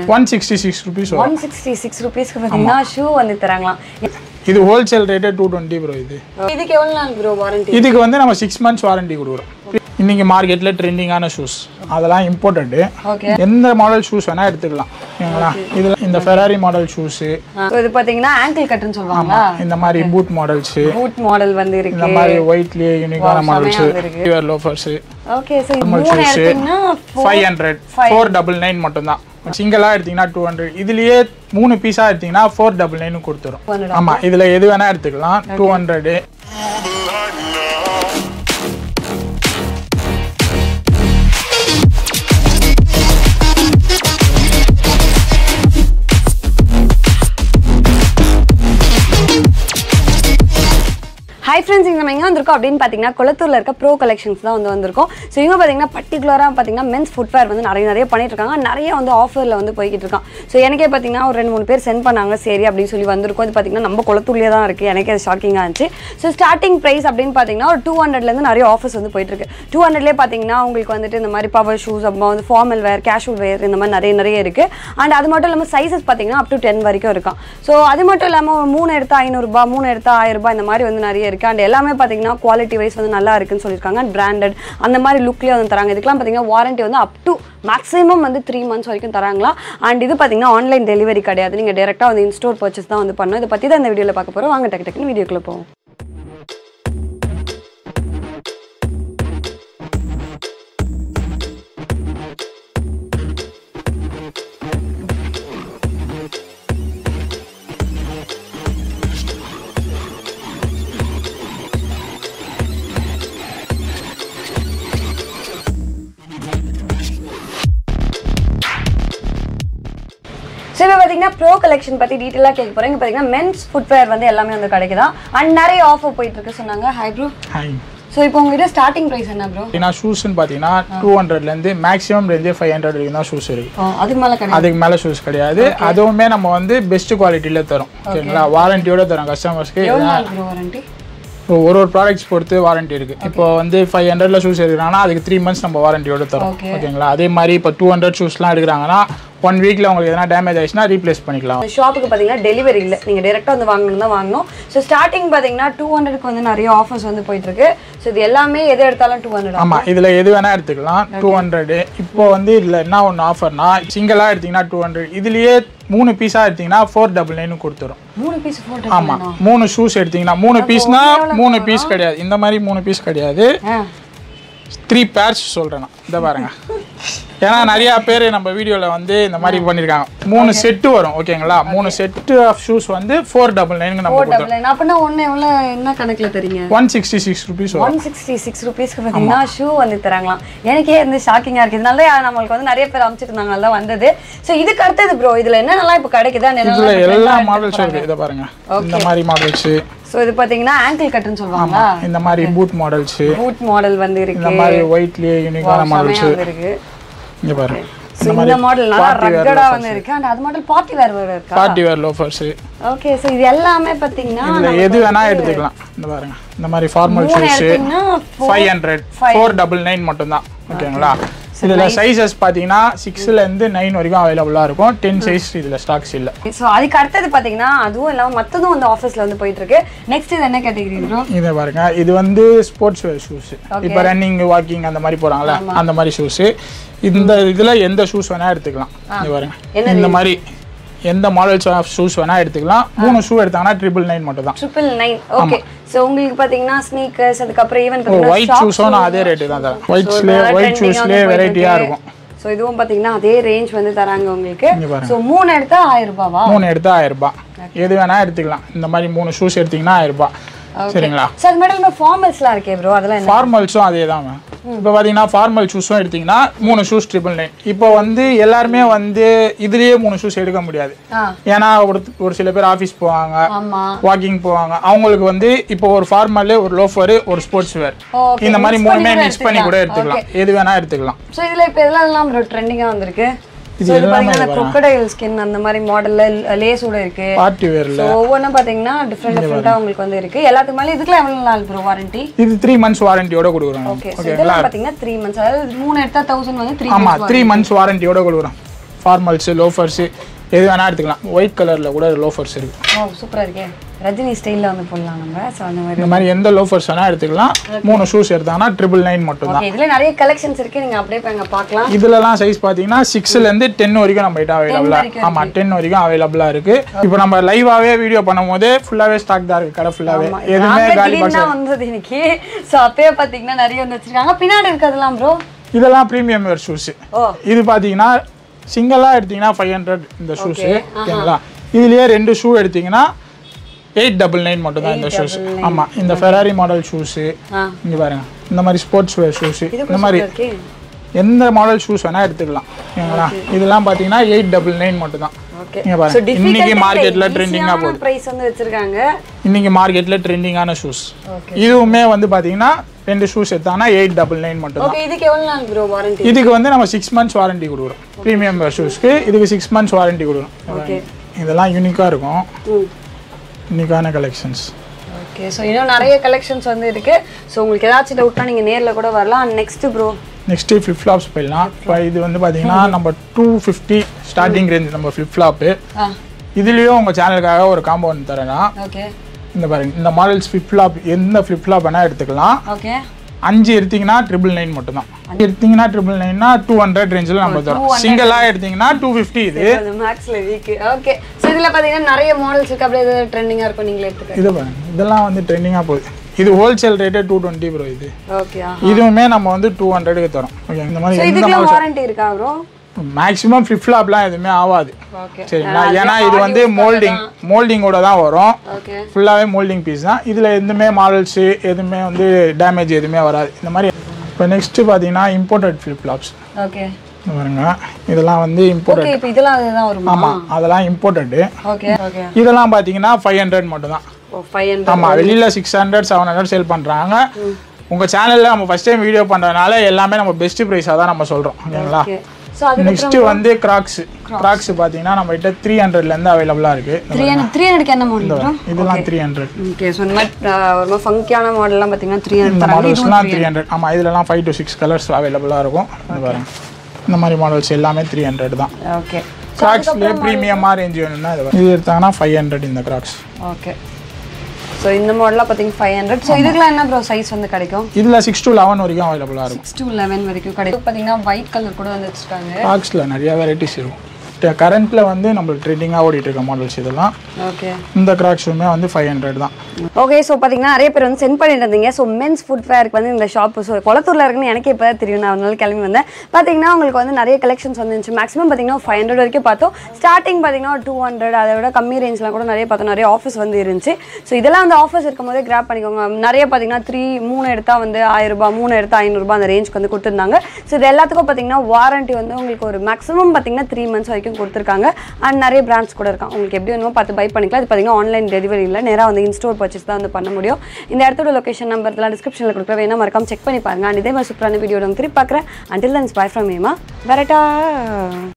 One sixty six rupees வரும் one sixty six ருபீஸ்க்கு பார்த்தீங்கன்னா ஷூ வந்து தராங்களாம் இது ஹோல்சேல் ரேட்டே டூ டுவெண்ட்டி ப்ரோ இது இதுக்கு எவ்வளோ நாள் ப்ரோ வாரண்டி இதுக்கு வந்து நம்ம சிக்ஸ் மந்த்ஸ் வாரண்டி கொடுக்குறோம் இன்னைக்கு மார்க்கெட்டில் ட்ரெண்டிங்கான ஷூஸ் அதெல்லாம் இம்போர்ட்டடு ஓகே எந்த மாடல் ஷூஸ் வேணால் எடுத்துக்கலாம் ஓகேங்களா இதில் இந்த ஃபெராரி மாடல் ஷூஸு இது பார்த்தீங்கன்னா ஆங்கிள் கட்டுன்னு சொல்லுவாங்களா இந்த மாதிரி பூட் மாடல்ஸு பூட் மாடல் வந்து இந்த இருக்கு மாதிரி ஒயிட்லேயே யூனிக்கான மாடல்ஸு செமையா இருக்கு. லோஃபர்ஸு ஓகே ஸோ நார்மல் மூணு ஷூஸு எடுத்தீங்கன்னா five hundred four double nine மட்டும்தான் சிங்கிளாக எடுத்தீங்கன்னா டூ ஹண்ட்ரட் இதுலேயே மூணு பீஸாக எடுத்தீங்கன்னா ஃபோர் டபுள் நைன் கொடுத்துரும் 200. ஆமாம் இதில் எது வேணால் எடுத்துக்கலாம் டூ ஹண்ட்ரடு ஹை ஃப்ரெண்ட்ஸ் இங்கே நம்ம எங்கே வந்திருக்கோம் அப்படின்னு பார்த்தீங்கன்னா குளத்தூரில் இருக்க ப்ரோ கலெக்ஷன்ஸ் தான் வந்து வந்திருக்கோம் ஸோ இவங்க பார்த்தீங்கன்னா பர்டிகுலராக பார்த்தீங்கன்னா மென்ஸ் ஃபுட்வேர் வந்து நிறைய நிறைய பண்ணிட்டு இருக்காங்க நிறைய வந்து ஆஃபரில் வந்து போய்கிட்டு இருக்கான் ஸோ எனக்கே பார்த்தீங்கன்னா ஒரு ரெண்டு மூணு பேர் சென்ட் பண்ணாங்க சரி அப்படின்னு சொல்லி வந்திருக்கோம் இது பார்த்தீங்கன்னா நம்ம குளத்தூர்லேயே தான் இருக்குது எனக்கே அது ஷாக்கிங்காக இருந்துச்சு ஸோ ஸ்டார்டிங் ப்ரைஸ் அப்படின்னு பார்த்தீங்கன்னா ஒரு டூ ஹண்ட்ரட்லேருந்து நிறைய ஆஃபர்ஸ் வந்து போயிட்டு இருக்கு டூ ஹண்ட்ரட்லேயே பார்த்தீங்கன்னா உங்களுக்கு வந்துட்டு இந்த மாதிரி பவர் ஷூஸ் அப்புறம் வந்து ஃபார்மல் வேர் கேஷுவல் வேர் இந்த மாதிரி நிறைய நிறைய இருக்குது அண்ட் அது மட்டும் இல்லாமல் சைஸஸ் பார்த்தீங்கன்னா அப் டு டென் வரைக்கும் இருக்கான் ஸோ அது மட்டும் இல்லாமல் ஒரு மூணு எடுத்தா ஐநூறுரூபா மூணு எடுத்தா ஆயிரம் ரூபாய் இந்த மாதிரி வந்து நிறைய இருக்குது அண்ட் எல்லாமே பார்த்தீங்கன்னா குவாலிட்டி வைஸ் வந்து நல்லா இருக்குன்னு சொல்லியிருக்காங்க அண்ட் பிராண்டட் அந்த மாதிரி லுக்லேயே வந்து தராங்க இதுக்கெல்லாம் பார்த்தீங்கன்னா வாரண்டி வந்து அப் டு மேக்ஸிமம் வந்து த்ரீ மந்த்ஸ் வரைக்கும் தராங்களா அண்ட் இது பார்த்தீங்கன்னா ஆன்லைன் டெலிவரி கிடையாது நீங்கள் டேரெக்டாக வந்து இன்ஸ்டோர் பர்ச்சேஸ் தான் வந்து பண்ணணும் இதை பற்றி தான் இந்த வீடியோவில் பார்க்க போகிறோம் வாங்க டக்கு டக்குன்னு வீடியோக்குள்ளே போவோம் ஸோ இப்போ பார்த்தீங்கன்னா ப்ரோ கலெக்ஷன் பற்றி டீட்டெயிலாக கேட்க போகிறேன் இங்கே பார்த்தீங்கன்னா மென்ஸ் ஃபுட்வேர் வந்து எல்லாமே வந்து கிடைக்குதா அண்ட் நிறைய ஆஃபர் போயிட்டு இருக்கு சொன்னாங்க ஹை ப்ரோ ஹாய் ஸோ இப்போ உங்ககிட்ட ஸ்டார்டிங் ப்ரைஸ் என்ன ப்ரோ ஏன்னா ஷூஸ்ன்னு பார்த்தீங்கன்னா டூ ஹண்ட்ரட்லேருந்து மேக்ஸிமம்லேருந்து ஃபைவ் ஹண்ட்ரட் வரைக்கும் தான் ஷூஸ் இருக்குது அதுக்கு மேலே கிடையாது அதுக்கு மேலே ஷூஸ் கிடையாது அதுவுமே நம்ம வந்து பெஸ்ட் குவாலிட்டியில் தரோம் ஓகேங்களா வாரண்டியோட தரோம் கஸ்டமர்ஸ்க்கு எவ்வளோ நாள் ப்ரோ வாரண்டி இப்போ ஒரு ஒரு ப்ராடக்ட்ஸ் பொறுத்து வாரண்டி இருக்குது இப்போ வந்து ஃபைவ் ஹண்ட்ரட்ல ஷூஸ் எடுக்கிறாங்கன்னா அதுக்கு த்ரீ மந்த்ஸ் நம்ம வாரண்டியோட தரோம் Okay. ஓகேங்களா அதே மாதிரி இப்போ டூ ஹண்ட்ரட் ஷூஸ்லாம் எடுக்கிறாங்கன்னா ஒன் வீக்கில் உங்களுக்கு எதனா டேமேஜ் ஆயிடுச்சுன்னா ரீப்ளேஸ் பண்ணிக்கலாம் ஷாப்புக்கு பார்த்தீங்கன்னா டெலிவரி இல்லை நீங்கள் டேரெக்டாக வந்து வாங்கணும் தான் வாங்கணும் ஸோ ஸ்டார்டிங் பார்த்தீங்கன்னா டூ ஹண்ட்ரட்க்கு வந்து நிறைய ஆஃபர்ஸ் வந்து போயிட்டு இருக்கு ஸோ இது எல்லாமே எது எடுத்தாலும் டூ ஹண்ட்ரட் ஆமாம் இதில் எது வேணால் எடுத்துக்கலாம் டூ ஹண்ட்ரடு இப்போ வந்து இதில் என்ன ஒன்று ஆஃபர்னா சிங்கிளாக எடுத்தீங்கன்னா டூ ஹண்ட்ரட் இதுலேயே மூணு பீஸாக எடுத்தீங்கன்னா ஃபோர் டபுள் நைன் கொடுத்துரும் மூணு பீஸ் ஃபோட்டோ ஆமாம் மூணு ஷூஸ் எடுத்தீங்கன்னா மூணு பீஸ்னா மூணு பீஸ் கிடையாது இந்த மாதிரி மூணு பீஸ் கிடையாது ஆ த்ரீ பேர்ஸ் சொல்கிறேன் நான் இந்த பாருங்க ஏன்னா நிறையா பேர் நம்ம வீடியோவில் வந்து இந்த மாதிரி பண்ணியிருக்காங்க மூணு செட்டு வரும் ஓகேங்களா மூணு செட்டு ஆஃப் ஷூஸ் வந்து ஃபோர் டபுள் நைனுக்கு நம்ம ஃபோர் டபுள் நைன் அப்படின்னா ஒன்று எவ்வளோ என்ன கணக்கில் தரீங்க ஒன் சிக்ஸ்டி சிக்ஸ் ருபீஸ் வரும் ஒன் சிக்ஸ்டி சிக்ஸ் ருபீஸ்க்கு பார்த்தீங்கன்னா ஷூ வந்து தராங்களாம் எனக்கே வந்து ஷாக்கிங்காக இருக்குது இதனால தான் நம்மளுக்கு வந்து நிறைய பேர் அமைச்சிட்டு இருந்தாங்க நல்லா வந்தது ஸோ இதுக்கு அடுத்தது ப்ரோ இதில் என்னென்னலாம் இப்போ கிடைக்குதா இதில் எல்லா மாடல்ஸும் இருக்குது இதை பாருங்க இந்த மாதிரி மாடல்ஸு ஸோ இது பார்த்தீங்கன்னா ஆங்கிள் கட்டுன்னு சொல்லுவாங்களா இந்த மாதிரி பூட் மாடல்ஸு பூட் மாடல் வந்து இந்த இருக்கு மாதிரி ஒயிட்லேயே யூனிக்கான செமையா மாடல்ஸு வந்து இருக்கு இங்கே பாருங்க ஸோ இந்த மாடல் நல்லா ரக்கடா வந்து இருக்கு அண்ட் அது மாடல் பார்ட்டி வேர் வேற இருக்கா party wear loafers okay so இது எல்லாமே பார்த்தீங்கன்னா இதில் எது வேணால் எடுத்துக்கலாம் இந்த பாருங்க இந்த மாதிரி ஃபார்மல் மூணு ஷூஸு எடுத்தீங்கன்னா five hundred four double nine மட்டும்தான் ஓகேங்களா இதில் சைஸஸ் பார்த்தீங்கன்னா சிக்ஸ்லேருந்து நைன் வரைக்கும் அவைலபிளாக இருக்கும் டென் சைஸ் இதில் ஸ்டாக்ஸ் இல்லை ஸோ அதுக்கு அடுத்தது பார்த்தீங்கன்னா அதுவும் இல்லாமல் மற்றதும் வந்து ஆஃபீஸில் வந்து போயிட்டு இருக்கு நெக்ஸ்ட் இது என்ன கேட்டகரி ப்ரோ இதை பாருங்க இது வந்து ஸ்போர்ட்ஸ் வேர் ஷூஸ் இப்போ ரன்னிங் வாக்கிங் அந்த மாதிரி போகிறாங்களே அந்த மாதிரி ஷூஸு இந்த இதில் எந்த ஷூஸ் வேணால் எடுத்துக்கலாம் இது பாருங்க இந்த மாதிரி எந்த மாடல்ஸ் ஆஃப் ஷூஸ் வேணால் எடுத்துக்கலாம் மூணு ஷூ எடுத்தாங்கன்னா ட்ரிபிள் நைன் மட்டும் தான் ட்ரிபிள் நைன் ஓகே ஸோ உங்களுக்கு பார்த்தீங்கன்னா ஸ்னீக்கர்ஸ் அதுக்கப்புறம் ஈவன் ஒயிட் ஷூஸும் நான் அதே ரேட்டு தான் தரேன் ஒயிட்ஸ்லேயே ஒயிட் ஷூஸ்லேயே வெரைட்டியாக இருக்கும் ஸோ இதுவும் பார்த்தீங்கன்னா அதே ரேஞ்ச் வந்து தராங்க உங்களுக்கு இங்க பாருங்க. ஸோ மூணு எடுத்தா ஆயிரம் ரூபாவா மூணு எடுத்தா ஆயிரம் ரூபாய் எது வேணால் எடுத்துக்கலாம் இந்த மாதிரி மூணு ஷூஸ் எடுத்தீங்கன்னா ஆயிரம் ரூபாய் சரிங்களா ஸோ அது மேடம் இந்த ஃபார்மல்ஸ்லாம் இருக்கே ப்ரோ அதெல்லாம் என்ன ஃபார்மல்ஸும் அதே தான் மேம் இப்போ பார்த்தீங்கன்னா ஃபார்மல் ஷூஸும் எடுத்தீங்கன்னா மூணு ஷூஸ் ட்ரிபிள் நைன் இப்போ வந்து எல்லாருமே வந்து இதுலேயே மூணு ஷூஸ் எடுக்க முடியாது ஆ ஏன்னா ஒரு ஒரு சில பேர் ஆஃபீஸ் போவாங்க ஆமா வாக்கிங் போவாங்க அவங்களுக்கு வந்து இப்போ ஒரு ஃபார்மலு ஒரு லோஃபரு ஒரு ஸ்போர்ட்ஸ் வேர் Okay, இந்த மாதிரி mix பண்ணி மூணுமே கூட மிக்ஸ் பண்ணி கூட எடுத்துக்கலாம் எது வேணா எடுத்துக்கலாம் ஸோ இதில் இப்போ இதெல்லாம் எல்லாம் ப்ரோ ட்ரெண்டிங்காக வந்திருக்கு இது ஸோ இது எல்லாமே பார்த்தீங்கன்னா crocodile ஸ்கின் அந்த மாதிரி மாடலில் லேஸோட இருக்கு பார்ட்டி வேரில் ஸோ ஒவ்வொன்றும் பார்த்தீங்கன்னா டிஃப்ரெண்ட் டிஃப்ரெண்ட்டாக உங்களுக்கு வந்து இருக்கு எல்லாத்துக்கு மேலே இதுக்குலாம் எவ்வளோ நாள் ப்ரோ வாரண்டி இது த்ரீ மந்த்ஸ் வாரண்டியோட கொடுக்குறோம் ஓகே ஸோ இதெல்லாம் பார்த்தீங்கன்னா த்ரீ மந்த்ஸ் அதாவது மூணு எடுத்தா தௌசண்ட் வந்து த்ரீ ஆமாம் த்ரீ மந்த்ஸ் வாரண்டியோட கொடுக்குறோம் ஃபார்மல்ஸு லோஃபர்ஸு எது வேணால் எடுத்துக்கலாம் ஒயிட் கலரில் கூட லோஃபர்ஸ் இருக்குது ஓ சூப்பராக இருக்கே ரஜினி ஸ்டைலில் வந்து போடலாம் நம்ம ஸோ அந்த மாதிரி இந்த மாதிரி எந்த லோஃபர்ஸ் வேணால் எடுத்துக்கலாம் மூணு ஷூஸ் எடுத்தாங்கன்னா ட்ரிபிள் நைன் மட்டும்தான் ஓகே இதில் நிறைய கலெக்ஷன்ஸ் இருக்குது நீங்கள் அப்படியே போய் அங்கே பார்க்கலாம் இதுலலாம் சைஸ் பார்த்தீங்கன்னா சிக்ஸ்லேருந்து டென் வரைக்கும் நம்ம கிட்ட அவைலபிளாக ஆமாம் டென் வரைக்கும் அவைலபிளாக இருக்குது இப்போ நம்ம லைவாகவே வீடியோ பண்ணும்போது ஃபுல்லாகவே ஸ்டாக் தான் இருக்குது கடை ஃபுல்லாகவே எதுவுமே நாங்களே காலி திடீர்னு தான் வந்தது இன்னைக்கு ஸோ அப்பயே பார்த்தீங்கன்னா நிறைய வந்து வச்சிருக்காங்க பின்னாடி இருக்கிறதுலாம் ப்ரோ இதெல்லாம் ப்ரீமியம் வேர் ஷூஸ் ஓ இது பார்த்தீங்கன்னா சிங்கிளாக எடுத்தீங்கன்னா ஃபைவ் ஹண்ட்ரட் இந்த ஷூஸு ஓகேங்களா இதுலேயே ரெண்டு ஷூ எடுத்தீங்கன்னா எயிட் டபுள் நைன் மட்டும் தான் இந்த ஷூஸ் ஆமாம் இந்த ஃபெராரி மாடல் ஷூஸு ஆ இங்கே பாருங்க இந்த மாதிரி ஸ்போர்ட்ஸ் வேர் ஷூஸு இது இந்த மாதிரி இருக்கே எந்த மாடல் ஷூஸ் வேணால் எடுத்துக்கலாம் ஓகேங்களா இதெல்லாம் பார்த்தீங்கன்னா எயிட் டபிள் நைன் மட்டும் தான் ஓகே இங்கே ஸோ பாருங்க இன்னைக்கு மார்க்கெட்டில் ட்ரெண்டிங்காக போகுது டிஃபிகல்ட்டான ப்ரைஸ் வந்து வச்சிருக்காங்க இன்னைக்கு மார்க்கெட்டில் ட்ரெண்டிங்கான ஷூஸ் ஓகே இதுவுமே வந்து பார்த்தீங்கன்னா ரெண்டு ஷூஸ் எடுத்தாங்கன்னா எயிட் டபுள் நைன் மட்டும் தான் ஓகே இதுக்கு எவ்வளோ நாள் ப்ரோ வாரண்டி இதுக்கு வந்து நம்ம சிக்ஸ் மந்த்ஸ் வாரண்டி கொடுக்குறோம் ப்ரீமியம் ஷூஸ்க்கு இதுக்கு சிக்ஸ் மந்த்ஸ் வாரண்டி கொடுக்குறோம் ஓகே இதெல்லாம் யூனிக்காக இருக்கும் ம் யூனிக்கான கலெக்ஷன்ஸ் ஓகே ஸோ இன்னும் நிறைய கலெக்ஷன்ஸ் வந்து இருக்கு ஸோ உங்களுக்கு ஏதாச்சும் டவுட்னா நீங்கள் நேரில் கூட வரலாம் next bro next flip flops போயிடலாம் இப்போ இது வந்து பார்த்தீங்கன்னா நம்ம டூ ஃபிஃப்டி ஸ்டார்டிங் ரேஞ்ச் நம்ம ஃப்ளிப் ஃப்ளாப்பு ஆ இதுலேயும் உங்கள் சேனலுக்காக ஒரு காம்பவுண்ட் தரேன்னா ஓகே இந்த பாருங்க இந்த மாடல்ஸ் ஃப்ளிப் ஃப்ளாப் எந்த ஃப்ளிப் ஃப்ளாப் வேணால் எடுத்துக்கலாம் ஓகே அஞ்சு எடுத்தீங்கன்னா ட்ரிபிள் நைன் மட்டும் தான் அஞ்சு எடுத்தீங்கன்னா ட்ரிபிள் நைன்னா டூ ஹண்ட்ரட் ரேஞ்சில் நம்ம தரோம் சிங்கிளாக எடுத்தீங்கன்னா டூ ஃபிஃப்டி இது அந்த மேக்ஸில் வீக்கு ஓகே ஸோ இதில் பார்த்தீங்கன்னா நிறைய மாடல்ஸ் இருக்கு அப்படியே எதாவது ட்ரெண்டிங்காக இருக்கும் நீங்களே எடுத்துக்க இது பாருங்க இதெல்லாம் வந்து ட்ரெண்டிங்காக போகுது இது ஹோல்சேல் ரேட்டே டூ டுவெண்ட்டி ப்ரோ இது ஓகே இதுவுமே நம்ம வந்து டூ ஹண்ட்ரடுக்கு தரோம் ஓகே இந்த ஸோ மாதிரி எந்த இதுக்கெல்லாம் வாரண்டி இருக்கா ப்ரோ மேக்ஸிமம் ஃப்ளிப் ஃப்ளாப்லாம் எதுவுமே ஆகாது ஓகே சரிங்களா ஏன்னா இது வந்து மோல்டிங் மோல்டிங்கோட தான் வரும் ஓகே ஃபுல்லாகவே மோல்டிங் பீஸ் தான் இதில் எதுவுமே மாடல்ஸு எதுவுமே வந்து டேமேஜ் எதுவுமே வராது இந்த மாதிரி இப்போ நெக்ஸ்ட்டு பார்த்தீங்கன்னா இம்போர்ட்டட் ஃப்ளிப் ஃப்ளாப்ஸ் ஓகே பாருங்க இதெல்லாம் வந்து இம்போர்ட்டட் ஓகே இப்போ இதெல்லாம் அதுதான் வருமா ஆமாம் அதெல்லாம் இம்போர்ட்டடு ஓகே ஓகே இதெல்லாம் பார்த்தீங்கன்னா ஃபைவ் ஹண்ட்ரட் மட்டும் தான் ஓ ஃபைவ் ஹண்ட்ரட் ஆமாம் வெளியில் six hundred seven hundred sale பண்ணுறாங்க உங்கள் சேனலில் நம்ம ஃபஸ்ட் டைம் வீடியோ பண்ணுறதுனால எல்லாமே நம்ம பெஸ்ட் ப்ரைஸாக தான் நம்ம சொல்கிறோம் ஓகேங்களா ஓகே ஸோ அது நெக்ஸ்ட்டு வந்து கிராக்ஸ் கிராக்ஸ் பார்த்தீங்கன்னா நம்ம கிட்ட த்ரீ ஹண்ட்ரட்லேருந்து அவைலபிளாக இருக்குது த்ரீ ஹண்ட்ரட் த்ரீ ஹண்ட்ரட்க்கு என்ன மாடல் ப்ரோ இதெல்லாம் த்ரீ ஹண்ட்ரட் ஓகே ஸோ இந்த மாதிரி ஆஹ், ஒரு மாதிரி ஃபங்கியான மாடல்லாம் பார்த்தீங்கன்னா த்ரீ இந்த ஹண்ட்ரட் மாடல்ஸ்லாம் த்ரீ ஹண்ட்ரட் ஆமாம் இதுலலாம் ஃபைவ் டு சிக்ஸ் கலர்ஸ் அவைலபிளாக இருக்கும் இது பாருங்க இந்த மாதிரி மாடல்ஸ் எல்லாமே த்ரீ ஹண்ட்ரட் தான் ஓகே கிராக்ஸ்லேயே ப்ரீமியமாக ரேஞ்ச் வேணும்னா இது வரும். இது எடுத்தாங்கன்னா ஃபைவ் ஹண்ட்ரட் இந்த கிராக்ஸ் ஓகே ஸோ இந்த மாடலாம் பார்த்தீங்கன்னா ஃபைவ் ஹண்ட்ரட் ஸோ இதுக்கெல்லாம் என்ன ப்ரோ சைஸ் வந்து கிடைக்கும் இதில் சிக்ஸ் டு லெவன் வரைக்கும் அவைலபிளாக இருக்கும் சிக்ஸ் டு லெவன் வரைக்கும் கிடைக்கும் பார்த்தீங்கன்னா ஒயிட் கலர் கூட வந்து வச்சுருக்காங்க கிராக்ஸில் நிறைய வெரைட்டிஸ் இருக்கும் கரண்ட்டில் வந்து நம்மளுக்கு ட்ரெண்டிங்காக ஓடிட்டு இருக்க மாடல்ஸ் இதெல்லாம் ஓகே இந்த கிராக்ஸுமே வந்து ஃபைவ் ஹண்ட்ரட் தான் ஓகே ஸோ பார்த்தீங்கன்னா நிறைய பேர் வந்து சென்ட் பண்ணிட்டு இருந்தீங்க ஸோ மென்ஸ் ஃபுட்வேருக்கு வந்து இந்த ஷாப் ஸோ குளத்தூரில் இருக்குன்னு எனக்கே இப்போ தான் தெரியும் நான் ஒரு நாள் கிளம்பி வந்தேன் பார்த்தீங்கன்னா உங்களுக்கு வந்து நிறைய கலெக்ஷன்ஸ் வந்துருந்துச்சு மேக்ஸிமம் பார்த்தீங்கன்னா ஃபைவ் ஹண்ட்ரட் வரைக்கும் பார்த்தோம் ஸ்டார்டிங் பார்த்தீங்கன்னா டூ ஹண்ட்ரட் அதை விட கம்மி ரேஞ்ச்லாம் கூட நிறைய பார்த்தோம் நிறைய ஆஃபர்ஸ் வந்து இருந்துச்சு ஸோ இதெல்லாம் வந்து ஆஃபர்ஸ் இருக்கும் போதே கிராப் பண்ணிக்கோங்க நிறைய பார்த்தீங்கன்னா த்ரீ மூணு எடுத்தால் வந்து ஆயிரம் ரூபாய் மூணு எடுத்தால் ஐநூறுரூபா அந்த ரேஞ்சுக்கு வந்து கொடுத்துருந்தாங்க ஸோ இது எல்லாத்துக்கும் பார்த்தீங்கன்னா வாரண்டி வந்து உங்களுக்கு ஒரு மேக்ஸிமம் பார்த்தீங்கன்னா த்ரீ மந்த்ஸ் வரைக்கும் கொடுத்துருக்காங்க அண்ட் நிறைய பிராண்ட்ஸ் கூட இருக்காங்க உங்களுக்கு எப்படி வேணுமோ பார்த்து பை பண்ணிக்கலாம் இது பார்த்தீங்கன்னா ஆன்லைன் டெலிவரி இல்லை நேராக வந்து இன்ஸ்டோர் பர்ச்சேஸ் தான் வந்து பண்ண முடியும் இந்த இடத்தோட லொகேஷன் நம்பர் இதெல்லாம் டிஸ்கிரிப்ஷனில் கொடுக்குற வேணா மறக்காம செக் பண்ணி பாருங்க அண்ட் இதே மாதிரி சூப்பரான வீடியோ திருப்பி பார்க்குறேன் அண்டில் தன்ஸ் பை ஃப்ரம் ஏமா வரட்டா